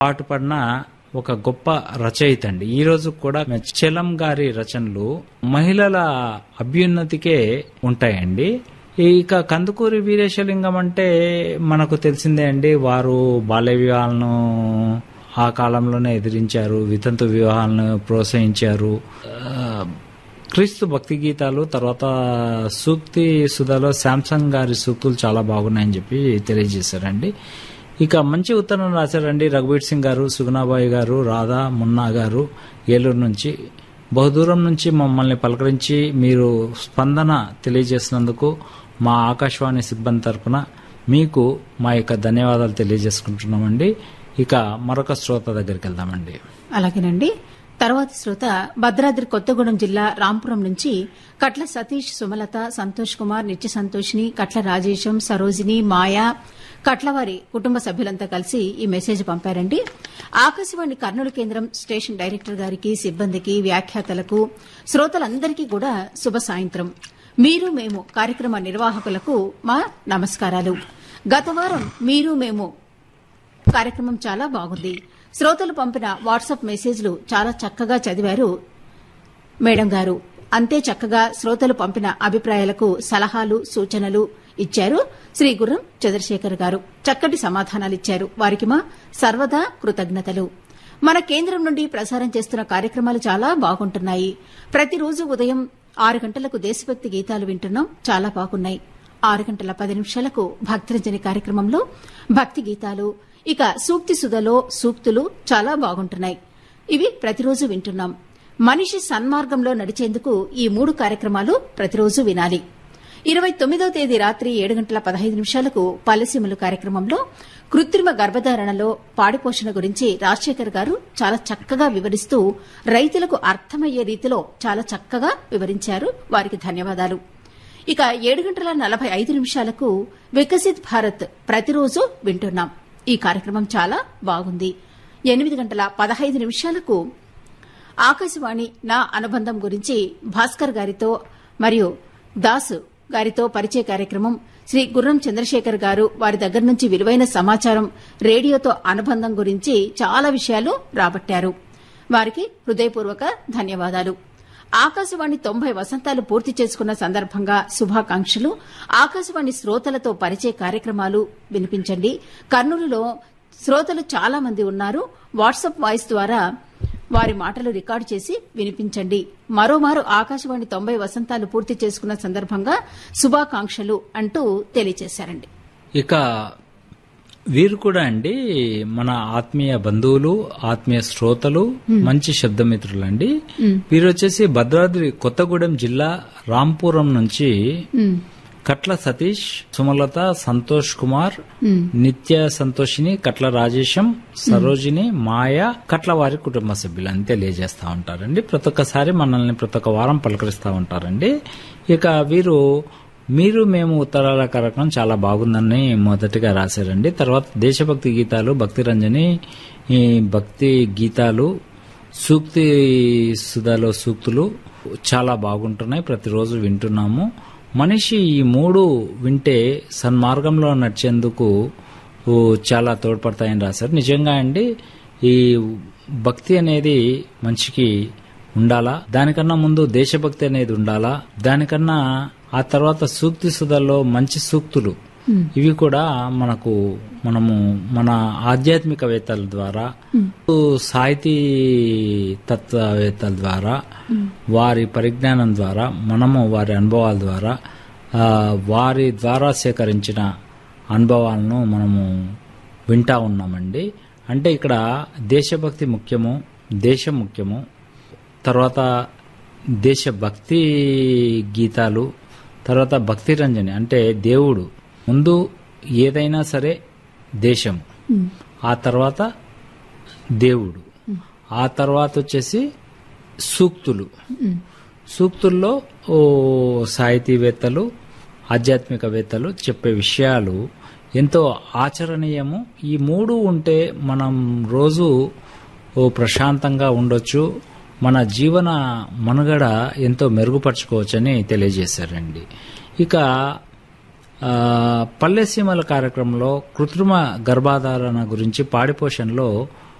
పాటుపడిన ఒక గొప్ప రచయిత అండి ఈ రోజు కూడా చలం గారి రచనలు మహిళల అభ్యున్నతికే ఉంటాయండి ఇక కందుకూరి వీరేశలింగం అంటే మనకు తెలిసిందే అండి వారు బాల్య వివాహాలను ఆ కాలంలోనే ఎదిరించారు వితంతు వివాహాలను ప్రోత్సహించారు ఆ, క్రీస్తు భక్తి గీతాలు తర్వాత సూక్తి సుధాలో శాంసంగ్ గారి సూక్తులు చాలా బాగున్నాయని చెప్పి తెలియజేశారండి ఇక మంచి ఉత్తరం రాశారండి రఘువీర్ సింగ్ గారు సుగుణాబాయి గారు రాధా మున్నా గారు ఏలూరు నుంచి బహుదూరం నుంచి మమ్మల్ని పలకరించి మీరు స్పందన తెలియజేసినందుకు మా ఆకాశవాణి సిబ్బంది తరపున మీకు మా యొక్క ధన్యవాదాలు తెలియజేసుకుంటున్నామండి ఇక మరొక శ్రోత దగ్గరికి వెళ్దామండి అలాగేనండి తర్వాతి శ్రోత భద్రాద్రి కొత్తగూడెం జిల్లా రాంపురం నుంచి కట్ల సతీష్ సుమలత సంతోష్ కుమార్ నిత్య సంతోషిని కట్ల రాజేశం సరోజిని మాయా కట్లవారి కుటుంబ సభ్యులంతా కలిసి ఈ మెసేజ్ పంపారండి ఆకాశవాణి కర్నూలు కేంద్రం స్టేషన్ డైరెక్టర్ గారికి సిబ్బందికి వ్యాఖ్యాతలకు శ్రోతలందరికీ కూడా శుభ సాయంత్రం మీరు మేము కార్యక్రమ నిర్వాహకులకు మా నమస్కారాలు గత వారం మీరు మేము కార్యక్రమం చాలా బాగుంది శ్రోతలు పంపిన వాట్సాప్ మెసేజ్లు చాలా చక్కగా చదివారు మేడం గారు అంతే చక్కగా శ్రోతలు పంపిన అభిప్రాయాలకు సలహాలు సూచనలు ఇచ్చారు శ్రీ గుర్రం చంద్రశేఖర్ గారు చక్కటి సమాధానాలిచ్చారు వారికి మా సర్వదా కృతజ్ఞతలు మన కేంద్రం నుండి ప్రసారం చేస్తున్న కార్యక్రమాలు చాలా బాగుంటున్నాయి ప్రతిరోజు ఉదయం ఆరు గంటలకు దేశభక్తి గీతాలు వింటున్నాం చాలా బాగున్నాయి ఆరు గంటల పది నిమిషాలకు భక్తిరంజని కార్యక్రమంలో భక్తి గీతాలు ఇక సూక్తి సుధలో సూక్తులు చాలా బాగుంటున్నాయి ఇవి ప్రతిరోజు వింటున్నాం మనిషి సన్మార్గంలో నడిచేందుకు ఈ మూడు కార్యక్రమాలు ప్రతిరోజు వినాలి ఇరవై తొమ్మిదవ తేదీ రాత్రి ఏడు గంటల పదహైదు నిమిషాలకు పల్లెసీమలు కార్యక్రమంలో కృత్రిమ గర్భధారణలో పాడిపోషణ గురించి రాజశేఖర్ గారు చాలా చక్కగా వివరిస్తూ రైతులకు అర్థమయ్యే రీతిలో చాలా చక్కగా వివరించారు వారికి ధన్యవాదాలు ఇక ఏడు గంటల నలభై ఐదు నిమిషాలకు వికసిత్ భారత్ ప్రతిరోజు వింటున్నాం ఈ కార్యక్రమం చాలా బాగుంది ఎనిమిది గంటల పదహైదు నిమిషాలకు ఆకాశవాణి నా అనుబంధం గురించి భాస్కర్ గారితో మరియు దాసు గారితో పరిచయ కార్యక్రమం శ్రీ గుర్రం చంద్రశేఖర్ గారు వారి దగ్గర నుంచి విలువైన సమాచారం రేడియోతో అనుబంధం గురించి చాలా విషయాలు రాబట్టారు వారికి హృదయపూర్వక ధన్యవాదాలు ఆకాశవాణి తొంభై వసంతాలు పూర్తి చేసుకున్న సందర్భంగా శుభాకాంక్షలు ఆకాశవాణి శ్రోతలతో పరిచయ కార్యక్రమాలు వినిపించండి కర్నూలులో శ్రోతలు చాలా మంది ఉన్నారు వాట్సాప్ వాయిస్ ద్వారా వారి మాటలు రికార్డు చేసి వినిపించండి మరోమారు ఆకాశవాణి తొంభై వసంతాలు పూర్తి చేసుకున్న సందర్భంగా శుభాకాంక్షలు అంటూ తెలియజేశారండి ఇక వీరు కూడా అండి మన ఆత్మీయ బంధువులు ఆత్మీయ శ్రోతలు మంచి శబ్దమిత్రులు అండి వీరు వచ్చేసి భద్రాద్రి కొత్తగూడెం జిల్లా రాంపురం నుంచి కట్ల సతీష్ సుమలత సంతోష్ కుమార్ నిత్య సంతోషిని కట్ల రాజేశం సరోజిని మాయ కట్ల వారి కుటుంబ సభ్యులని తెలియజేస్తా ఉంటారండి ప్రతి ఒక్కసారి మనల్ని ప్రతి ఒక్క వారం పలకరిస్తా ఉంటారండి ఇక వీరు మీరు మేము ఉత్తరాల కార్యక్రమం చాలా బాగుందని మొదటిగా రాశారండి తర్వాత దేశభక్తి గీతాలు భక్తి రంజని ఈ భక్తి గీతాలు సూక్తి సుధాలో సూక్తులు చాలా బాగుంటున్నాయి ప్రతిరోజు వింటున్నాము మనిషి ఈ మూడు వింటే సన్మార్గంలో నడిచేందుకు ఓ చాలా తోడ్పడతాయని రాశారు నిజంగా అండి ఈ భక్తి అనేది మనిషికి ఉండాలా దానికన్నా ముందు దేశభక్తి అనేది ఉండాలా దానికన్నా ఆ తర్వాత సూక్తి సుధల్లో మంచి సూక్తులు ఇవి కూడా మనకు మనము మన ఆధ్యాత్మికవేత్తల ద్వారా సాహితీ తత్వవేత్తల ద్వారా వారి పరిజ్ఞానం ద్వారా మనము వారి అనుభవాల ద్వారా ఆ, వారి ద్వారా సేకరించిన అనుభవాలను మనము వింటా ఉన్నామండి అంటే ఇక్కడ దేశభక్తి ముఖ్యము దేశం ముఖ్యము తర్వాత దేశభక్తి గీతాలు తర్వాత భక్తి రంజని అంటే దేవుడు ముందు ఏదైనా సరే దేశం ఆ తర్వాత దేవుడు ఆ తర్వాత వచ్చేసి సూక్తులు సూక్తుల్లో ఓ సాహితీవేత్తలు ఆధ్యాత్మికవేత్తలు చెప్పే విషయాలు ఎంతో ఆచరణీయము ఈ మూడు ఉంటే మనం రోజు ఓ ప్రశాంతంగా ఉండొచ్చు మన జీవన మనుగడ ఎంతో మెరుగుపరచుకోవచ్చని తెలియజేశారండి ఇక ఆ, పల్లెసీమల కార్యక్రమంలో కృత్రిమ గర్భాధారణ గురించి పాడిపోషణలో